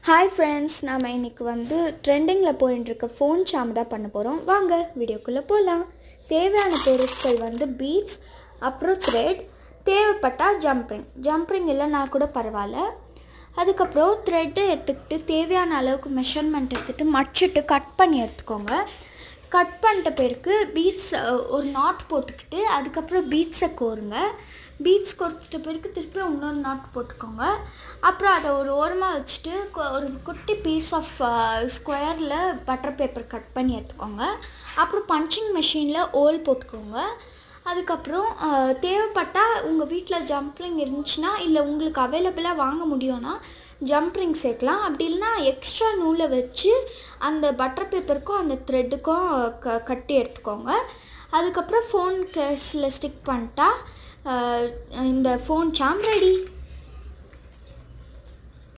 hi friends நாம் இன்னைக்கு வந்து ட்ரெண்டிங்கில் போயின்னு இருக்க ஃபோன் சாம் தான் பண்ண போகிறோம் வாங்க வீடியோக்குள்ளே போகலாம் தேவையான பொருட்கள் வந்து பீட்ஸ் அப்புறம் த்ரெட் தேவைப்பட்டால் ஜம்ப்ரிங் ஜம்ப்ரிங் இல்லைனா கூட பரவாயில்ல அதுக்கப்புறம் த்ரெட்டு எடுத்துக்கிட்டு தேவையான அளவுக்கு மெஷர்மெண்ட் எடுத்துகிட்டு மடிச்சிட்டு கட் பண்ணி எடுத்துக்கோங்க கட் பண்ணிட்ட பிறகு பீட்ஸ் ஒரு நாட் போட்டுக்கிட்டு அதுக்கப்புறம் பீட்ஸை கோருங்க பீட்ஸ் கொடுத்துட்ட பிறகு திருப்பி இன்னொரு நாட் போட்டுக்கோங்க அப்புறம் அதை ஒரு ஓரமாக வச்சுட்டு கொ- ஒரு குட்டி பீஸ் ஆஃப் ஸ்கொயரில் பட்டர் பேப்பர் கட் பண்ணி எடுத்துக்கோங்க அப்புறம் பஞ்சிங் மிஷினில் ஓல் போட்டுக்கோங்க அதுக்கப்புறம் அஹ், தேவைப்பட்டால் உங்கள் வீட்டில் ஜம்ப்ரிங் இருந்துச்சுன்னா இல்லை உங்களுக்கு அவைலபிளாக வாங்க முடியும்னா ஜம்ப்ரிங் சேர்க்கலாம் அப்படி இல்லைன்னா எக்ஸ்ட்ரா நூலை வச்சு அந்த பட்டர் பேப்பருக்கும் அந்த த்ரெட்டுக்கும் க கட்டி எடுத்துக்கோங்க அதுக்கப்புறம் ஃபோன் கேஸில் ஸ்டிக் பண்ணிட்டா அஹ், இந்த ஃபோன் சாம் ரெடி